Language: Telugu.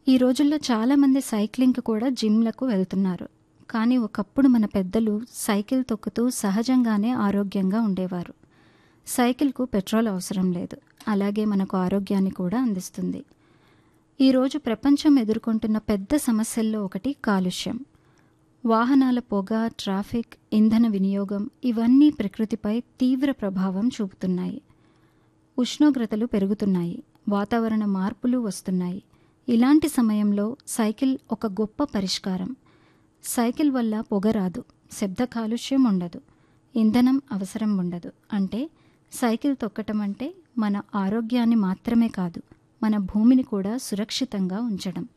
ఈ రోజుల్లో చాలామంది సైక్లింగ్కి కూడా జిమ్లకు వెళ్తున్నారు కానీ ఒకప్పుడు మన పెద్దలు సైకిల్ తొక్కుతూ సహజంగానే ఆరోగ్యంగా ఉండేవారు సైకిల్కు పెట్రోల్ అవసరం లేదు అలాగే మనకు ఆరోగ్యాన్ని కూడా అందిస్తుంది ఈరోజు ప్రపంచం ఎదుర్కొంటున్న పెద్ద సమస్యల్లో ఒకటి కాలుష్యం వాహనాల పొగ ట్రాఫిక్ ఇంధన వినియోగం ఇవన్నీ ప్రకృతిపై తీవ్ర ప్రభావం చూపుతున్నాయి ఉష్ణోగ్రతలు పెరుగుతున్నాయి వాతావరణ మార్పులు వస్తున్నాయి ఇలాంటి సమయంలో సైకిల్ ఒక గొప్ప పరిష్కారం సైకిల్ వల్ల పొగ రాదు శబ్ద కాలుష్యం ఉండదు ఇంధనం అవసరం ఉండదు అంటే సైకిల్ తొక్కటం అంటే మన ఆరోగ్యాన్ని మాత్రమే కాదు మన భూమిని కూడా సురక్షితంగా ఉంచడం